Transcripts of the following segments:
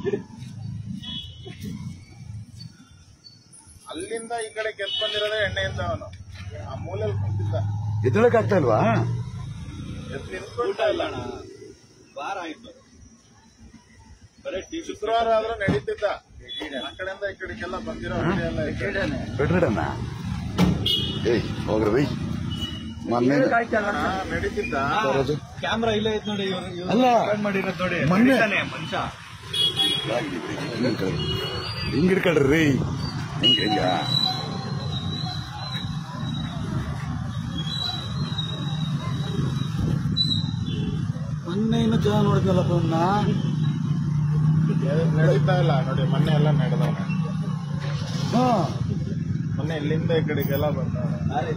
ಅಲ್ಲಿಂದ ಈ ಕಡೆ ಕೆಲ್ಸ ಬಂದಿರೋದೇ ಎಣ್ಣೆಯಿಂದ ಅವನು ಆ ಮೂಲೆಯಲ್ಲಿ ಕುಂತಿದ್ದ ಎದ್ದೇಳಕ್ ಆಗ್ತಾ ಇಲ್ವಾ ಎದ್ದು ನಿಂತ್ಕೊಳ್ತಾ ಇಲ್ಲ ವಾರ ಆಯ್ತು ಬರೀ ಟಿವಿ ಶುಕ್ರವಾರ ಆದ್ರೂ ನಡೀತಿದ್ದ ಆ ಕಡೆಯಿಂದ ಈ ಕಡೆಗೆಲ್ಲ ಬಂದಿರೋ ವಿಷಯ ಎಲ್ಲ ಇದೆ. ಬೆಡ್ರಿಡನ್ನ ಏಯ್ ಹೋಗ್ರಿ ಬೈ ಮೊನ್ನೆ ಹಾ, ನಡೀತಿದ್ದ ಸರೋಜು ಕ್ಯಾಮ್ರಾ ಇಲ್ಲೇ ಐತ್ ನೋಡಿ ಇವ್ರು ಇವ್ರು ಅಲ್ಲ. record ಮಾಡಿರೋದ್ ನೋಡಿ ಮೊನ್ನೆ- ನಡೀತಾನೆ ಮನುಷ್ಯ ಹಿಂಗ್ ಹಿಡ್ಕೊಳ್ರಿ ರೀ ಹಿಂಗ ಹಿಂಗ ಮೊನ್ನೆ ಇನ್ನು ಚೆನ್ನಾಗಿ ನೋಡಿದ್ನಲ್ಲಪ್ಪ ಅವ್ನ ನಡೀತಾ ಇಲ್ಲ ನೋಡಿ ಮೊನ್ನೆ ಎಲ್ಲ ನಡೆದವನೆ ಹಾ ಮೊನ್ನೆ ಇಲ್ಲಿಂದ ಈ ಕಡೆಗೆಲ್ಲ ಬಂದವನೆ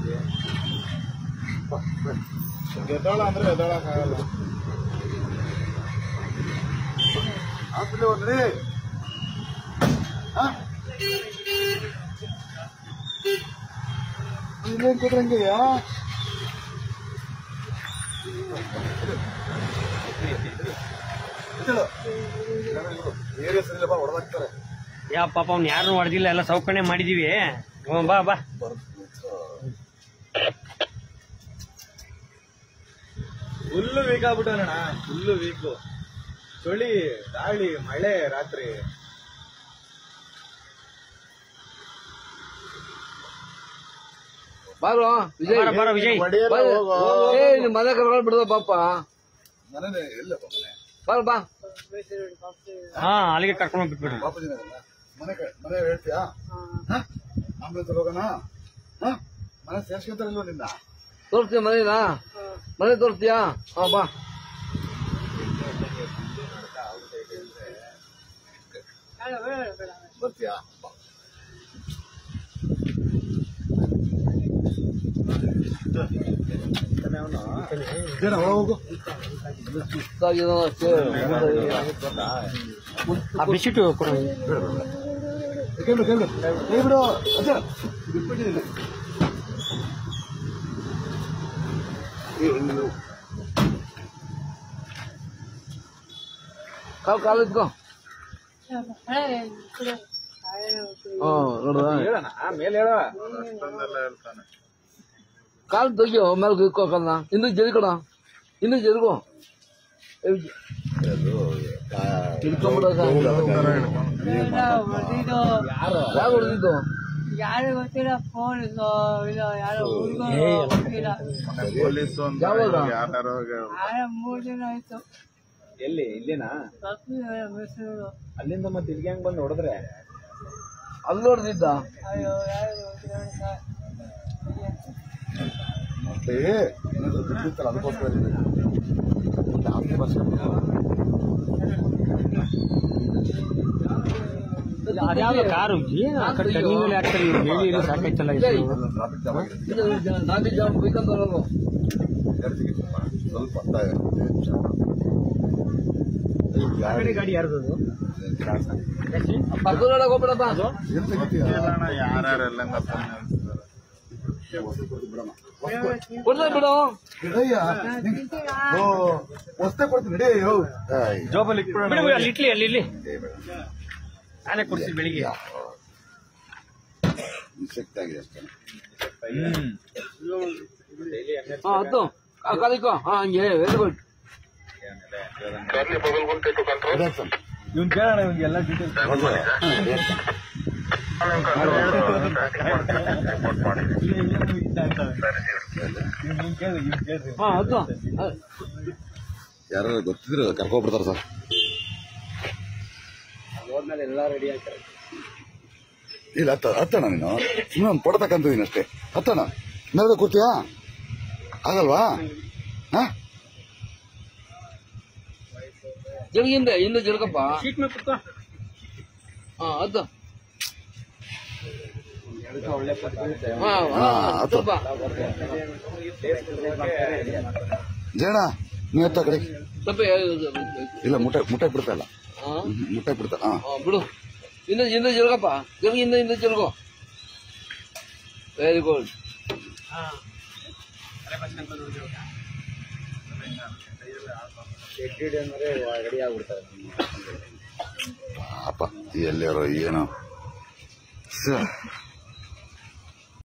ಎದೋಳ ಅಂದ್ರೆ ಎದೋಳಕ್ ಆಗಲ್ಲ ಹಾಸ್ಪಿಟ್ಲ್ ಹೋದ್ರಿ ಇಲ್ಲೇನ್ ಕೊಟ್ರಂಗೆಯಾ ಏರಿಯಾ ಸರಿಯಿಲ್ಲಪ್ಪ ಹೊಡೆದಾಕ್ತಾರೆ ಯಾ ಪಾಪ ಅವ್ನು ಯಾರು ಹೊಡೆದಿಲ್ಲ ಎಲ್ಲ ಸೌಕರ್ಯ ಮಾಡಿದೀವಿ ಹ್ಞೂ ಬಾ ಬಾ ಫುಲ್ಲು ವೀಕ್ ಆಗ್ಬಿಟ್ಟವನಣ್ಣ ಫುಲ್ಲು ವೀಕು ಚಳಿ ಗಾಳಿ ಮಳೆ ರಾತ್ರಿ ಬಾರೋ ವಿಜಯ್ ಬರ ಬರ ವಿಜಯ್ ಹೊಡಿಯಲ್ಲ ಹೋಗೋ ಏ ನಿಮ್ ಮನೆ ಕರ್ಕೊಂಡು ಬಿಡದ ಪಾಪ ಮನೆ ಎಲ್ಲಪ್ಪ ಮನೆ ಬಾರ ಬಾ ಹಾ ಅಲ್ಲಿಗೆ ಕರ್ಕೊಂಡು ಬಿಟ್ಬಿಡ್ರಿ ಬಾಪೂಜಿ ನಗರನ? ಮನೆ ಕ- ಮನೆ ಹೇಳ್ತೀಯಾ ಆಂಬುಲೆನ್ಸ್ ಹೋಗೋಣ ಹ? ಮನೆ ಸೇರ್ಸ್ಕೊಂತಾರಿಲ್ವ ನಿನ್ನ ತೋರಿಸ್ತೀಯ ಮನೇನಾ ಮನೆ ತೋರಿಸ್ತೀಯಾ ಹಾ ಬಾ ಬರ್ತೀಯಾ ಬಾ. ಜನ ಒಳಗ್ ಹೋಗು ಸುಸ್ತಾಗಿರೋ ಅಷ್ಟೇ ಆ ಬಿಸಿಟ್ಟು ಕೊಡು ಕೇಳು ಕೇಳು ಕೈ ಬಿಡು ಅಜ್ಜ ಬಿಟ್ಬಿಟ್ಟಿದ್ದೀನಿ ಕಾಲು ಕಾಲು ಇಟ್ಕೋ ಹಾ ನೋಡ್ರ ಹೇಳಣ ಮೇಲೆ ಹೇಳ ಅಷ್ಟೊಂದೆಲ್ಲ ಹೇಳ್ತಾನೆ ಕಾಲು ತೆಗಿಯೋ ಮೇಲೆ ಇಟ್ಕೋ ಕಾಲ್ನ ಇನ್ನು ಜರಿಕೊಡ ಇನ್ನು ಜರುಗು ತಿಳ್ಕೊಂಬಿಡ ಯಾರು ಹೊಡೆದಿದ್ದು ಯಾರು ಗೊತ್ತಿಲ್ಲ ಫೋನ್ ಇಲ್ಲ ಯಾರೋ ಹುಡುಗರು ಗೊತ್ತಿಲ್ಲ ಪೊಲೀಸು ಅಂತ ಯಾವಾಗ? ಯಾರು ಯಾರೋ ಮೂರ್ ದಿನ ಆಯ್ತು ಎಲ್ಲಿ ಇಲ್ಲಿನಾ ಬರ್ತಿದ್ದಾರೆ ಮೈಸೂರು ಅಲ್ಲಿಂದ ಮತ್ತೆ ಇಲ್ಲಿಗೆ ಹೆಂಗ್ ಬಂದು ಹೊಡೆದ್ರೆ ಅಲ್ಲಿ ಹೊಡೆದಿದ್ದ ಅಯ್ಯೋ ಯಾರು ಗೊತ್ತಿಲ್ಲ ಸರ್. ಮತ್ತೆ ಏನಾದ್ರು ದುಡ್ಡಿತ್ತಲ್ಲ ಅದಕ್ಕೋಸ್ಕರ ಇದ್ದೀನಿ. ಜಾಸ್ತಿ ಬರ್ಸ್ಕೊಂಡು ಅದ್ಯಾವ್ದೋ ಕಾರು ಏನು ಆ ಕಡೆ ಕಣ್ಣಿ ಮೇಲೆ ಹಾಕ್ತಾರೆ ಇವ್ರು ಹೇಳಿ ಹೇಳಿ ಸಾಕಾಯ್ತಲ್ಲ ಇದು ಟ್ರಾಫಿಕ್ ಜಾಮ್ ಆಗಿದೆ ನಾಲ್ಕು ಜನ ಬೇಕಂತ ಬರೋದು ಗರ್ಜಿಗೆ ಸ್ವಲ್ಪ ಸ್ವಲ್ಪ ಅರ್ಥ ಆ ಕಡೆ ಗಾಡಿ ಯಾರ್ದು ಪಕ್ಕದೊಳಗೆ ಹೋಗ್ಬಿಡಪ್ಪ ಏನ್ ತೆಗಿತೀಯ ಕೇಳೋಣ ಯಾರ್ಯಾರೆಲ್ಲ ಫೋನ್ ಹೇಳ್ತಿದ್ದಾರೆ ಕೊಡ್ಲೇ ಬಿಡು ಬಿಡಯ್ಯ ನಿಂಗೆ- ಓ ಹೊಸ್ತೆ ಕೊಡ್ತೀನಿ ನಡಿ ಯೋ ಏಯ್, ಜೋಬಲ್ಲಿ ಬಿಡು ಬಿಡು, ಅಲ್ಲಿ ಇಟ್ಲಿ ಅಲ್ಲಿ ಇಲ್ಲಿ ನಾನೇ ಕೊಡ್ತೀನಿ ಬೆಳಿಗ್ಗೆ ಇನ್ಸೆಕ್ಟ್ ಆಗಿದೆ ಅಷ್ಟೇ ಹಾ ಹತ್ತು ಆ, ಕಾಲಿಕ್ಕೋ ಹಾ ಹಂಗೆ ವೆರಿ ಗುಡ್ ರಿಯಾಕ್ಷನ್ ಇವ್ನ್ ಕೇಳೋಣ ಇವ್ನಿಗೆ ಎಲ್ಲ ಡೀಟೇಲ್ಸ್ ಇವ್ನ್ ಕೇಳಿ ಇವ್ನ್ ಕೇಳ್ರಿ ಹಾ ಹತ್ತು ಆ, ಯಾರು ಗೊತ್ತಿದ್ರೆ ಕರ್ಕೊಬಿಡ್ತಾರ ಸರ್ ಹೋದ್ಮೇಲೆ ಎಲ್ಲ ರೆಡಿ ಆಗ್ತಾರೆ ಇಲ್ಲ ಹತ್ತ ಹತ್ತಣ ನೀನು ಸುಮ್ಮನೆ ಒಂದು ಫೋಟೋ ತಕ್ಕಂತಿದ್ದೀನಿ ಅಷ್ಟೇ ಹತ್ತಣ ಇನ್ನದ ಕೂರ್ತೀಯಾ ಆಗಲ್ವಾ ಹಾ ಜರುಗಿಂದೆ ಹಿಂದೆ ಜರುಗಪ್ಪ ಸೀಟ್ ಮೇಲೆ ಕುತ್ಕೋ ಹಾ ಹತ್ತು ಹಾ ಹಾ, ಹತ್ತು. ಸ್ವಲ್ಪ ಜಯಣ ನೀ ಹತ್ತ ಕಡೆ ಸ್ವಲ್ಪ ಇಲ್ಲ ಮುಟ್ಟೆ ಮುಟ್ಟೆ ಬಿಡ್ತಾ ಇಲ್ಲ ಹಾ ಹ್ಮ್, ಮುಟ್ಟೆ ಬಿಡ್ತಾ ಹಾ ಹಾ, ಬಿಡು ಹಿಂದೆ ಹಿಂದೆ ಜರುಗಪ್ಪ ಜರುಗಿ ಹಿಂದೆ ಹಿಂದೆ ಜರುಗು ವೆರಿ ಗುಡ್ ಅಂದ್ರೆ ರೆಡಿ ಆಗ್ಬಿಡ್ತಾರೆ ಪಾಪ ಎಲ್ಲಿರೋ ಏನೋ ಸ